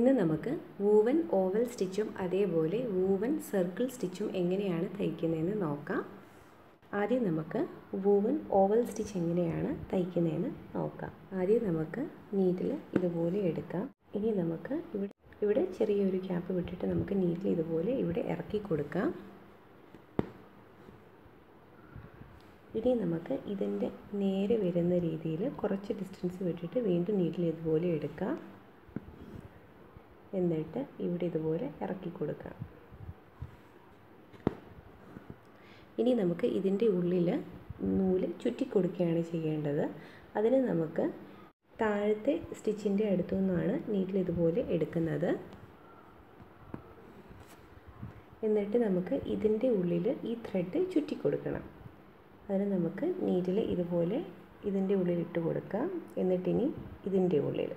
ഇന്ന് നമുക്ക് woven oval സ്റ്റിച്ചും അതേപോലെ വൂവൻ സർക്കിൾ സ്റ്റിച്ചും എങ്ങനെയാണ് തയ്ക്കുന്നതെന്ന് നോക്കാം ആദ്യം നമുക്ക് വൂവൻ ഓവൽ സ്റ്റിച്ച് എങ്ങനെയാണ് തയ്ക്കുന്നതെന്ന് നോക്കാം ആദ്യം നമുക്ക് നീഡിൽ ഇതുപോലെ എടുക്കാം ഇനി നമുക്ക് ഇവിടെ ഇവിടെ ചെറിയൊരു ക്യാപ്പ് വിട്ടിട്ട് നമുക്ക് നീഡിൽ ഇതുപോലെ ഇവിടെ ഇറക്കി കൊടുക്കാം ഇനി നമുക്ക് ഇതിൻ്റെ നേരെ വരുന്ന രീതിയിൽ കുറച്ച് ഡിസ്റ്റൻസ് വിട്ടിട്ട് വീണ്ടും നീഡിൽ ഇതുപോലെ എടുക്കാം എന്നിട്ട് ഇവിടെ ഇതുപോലെ ഇറക്കി കൊടുക്കാം ഇനി നമുക്ക് ഇതിൻ്റെ ഉള്ളിൽ നൂല് ചുറ്റിക്കൊടുക്കുകയാണ് ചെയ്യേണ്ടത് അതിന് നമുക്ക് താഴത്തെ സ്റ്റിച്ചിൻ്റെ അടുത്തു നിന്നാണ് നീഡിൽ ഇതുപോലെ എടുക്കുന്നത് എന്നിട്ട് നമുക്ക് ഇതിൻ്റെ ഉള്ളിൽ ഈ ത്രെഡ് ചുറ്റിക്കൊടുക്കണം അതിന് നമുക്ക് നീഡിൽ ഇതുപോലെ ഇതിൻ്റെ ഉള്ളിൽ ഇട്ട് കൊടുക്കാം എന്നിട്ടിനി ഇതിൻ്റെ ഉള്ളിൽ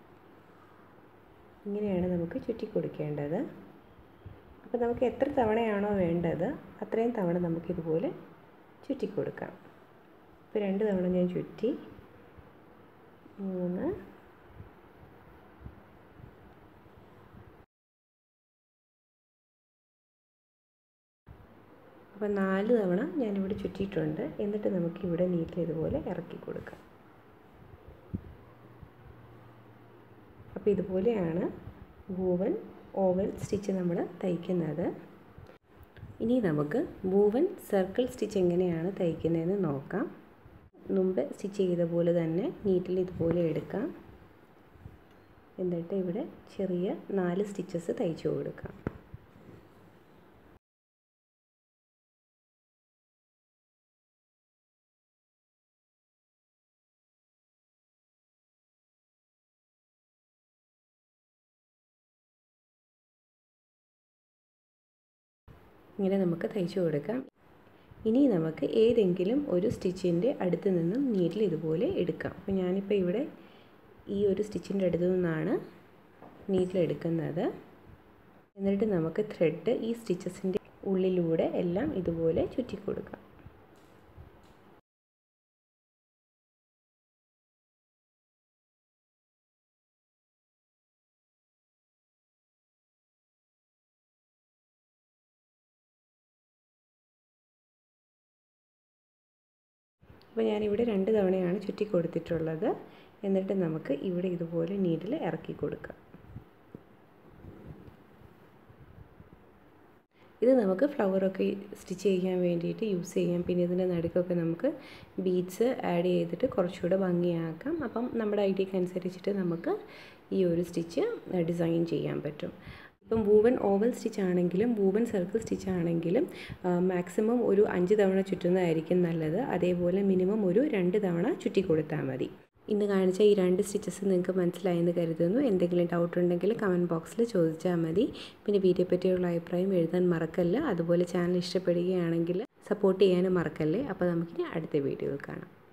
ഇങ്ങനെയാണ് നമുക്ക് ചുറ്റിക്കൊടുക്കേണ്ടത് അപ്പോൾ നമുക്ക് എത്ര തവണയാണോ വേണ്ടത് അത്രയും തവണ നമുക്കിതുപോലെ ചുറ്റിക്കൊടുക്കാം ഇപ്പോൾ രണ്ട് തവണ ഞാൻ ചുറ്റി മൂന്ന് അപ്പോൾ നാല് തവണ ഞാനിവിടെ ചുറ്റിയിട്ടുണ്ട് എന്നിട്ട് നമുക്ക് ഇവിടെ നീറ്റിൽ ഇതുപോലെ ഇറക്കി കൊടുക്കാം അപ്പോൾ ഇതുപോലെയാണ് വൂവൻ ഓവൽ സ്റ്റിച്ച് നമ്മൾ തയ്ക്കുന്നത് ഇനി നമുക്ക് വൂവൻ സർക്കിൾ സ്റ്റിച്ച് എങ്ങനെയാണ് തയ്ക്കുന്നതെന്ന് നോക്കാം മുമ്പ് സ്റ്റിച്ച് ചെയ്ത പോലെ തന്നെ നീറ്റിൽ ഇതുപോലെ എടുക്കാം എന്നിട്ട് ഇവിടെ ചെറിയ നാല് സ്റ്റിച്ചസ് തയ്ച്ചു കൊടുക്കാം ഇങ്ങനെ നമുക്ക് തയ്ച്ചു കൊടുക്കാം ഇനി നമുക്ക് ഏതെങ്കിലും ഒരു സ്റ്റിച്ചിൻ്റെ അടുത്ത് നിന്നും നീഡിൽ ഇതുപോലെ എടുക്കാം അപ്പോൾ ഞാനിപ്പോൾ ഇവിടെ ഈ ഒരു സ്റ്റിച്ചിൻ്റെ അടുത്ത് നിന്നാണ് നീഡിൽ എടുക്കുന്നത് എന്നിട്ട് നമുക്ക് ത്രെഡ് ഈ സ്റ്റിച്ചസിൻ്റെ ഉള്ളിലൂടെ എല്ലാം ഇതുപോലെ ചുറ്റിക്കൊടുക്കാം അപ്പോൾ ഞാനിവിടെ രണ്ട് തവണയാണ് ചുറ്റി കൊടുത്തിട്ടുള്ളത് എന്നിട്ട് നമുക്ക് ഇവിടെ ഇതുപോലെ നീഡിൽ ഇറക്കി കൊടുക്കാം ഇത് നമുക്ക് ഫ്ലവറൊക്കെ സ്റ്റിച്ച് ചെയ്യാൻ വേണ്ടിയിട്ട് യൂസ് ചെയ്യാം പിന്നെ ഇതിൻ്റെ നടുക്കൊക്കെ നമുക്ക് ബീഡ്സ് ആഡ് ചെയ്തിട്ട് കുറച്ചുകൂടെ ഭംഗിയാക്കാം അപ്പം നമ്മുടെ ഐഡിയക്ക് അനുസരിച്ചിട്ട് നമുക്ക് ഈ ഒരു സ്റ്റിച്ച് ഡിസൈൻ ചെയ്യാൻ പറ്റും ഇപ്പം വൂവൻ ഓവൽ സ്റ്റിച്ച് ആണെങ്കിലും വൂവൻ സർക്കിൾ സ്റ്റിച്ച് ആണെങ്കിലും മാക്സിമം ഒരു അഞ്ച് തവണ ചുറ്റുന്നതായിരിക്കും നല്ലത് അതേപോലെ മിനിമം ഒരു രണ്ട് തവണ ചുറ്റി കൊടുത്താൽ മതി ഇന്ന് കാണിച്ച ഈ രണ്ട് സ്റ്റിച്ചസ് നിങ്ങൾക്ക് മനസ്സിലായെന്ന് കരുതുന്നു എന്തെങ്കിലും ഡൗട്ട് ഉണ്ടെങ്കിൽ കമൻറ്റ് ബോക്സിൽ ചോദിച്ചാൽ മതി പിന്നെ വീഡിയോ പറ്റിയുള്ള അഭിപ്രായം എഴുതാൻ മറക്കല്ല അതുപോലെ ചാനൽ ഇഷ്ടപ്പെടുകയാണെങ്കിൽ സപ്പോർട്ട് ചെയ്യാനും മറക്കല്ലേ അപ്പോൾ നമുക്കിനി അടുത്ത വീഡിയോയിൽ കാണാം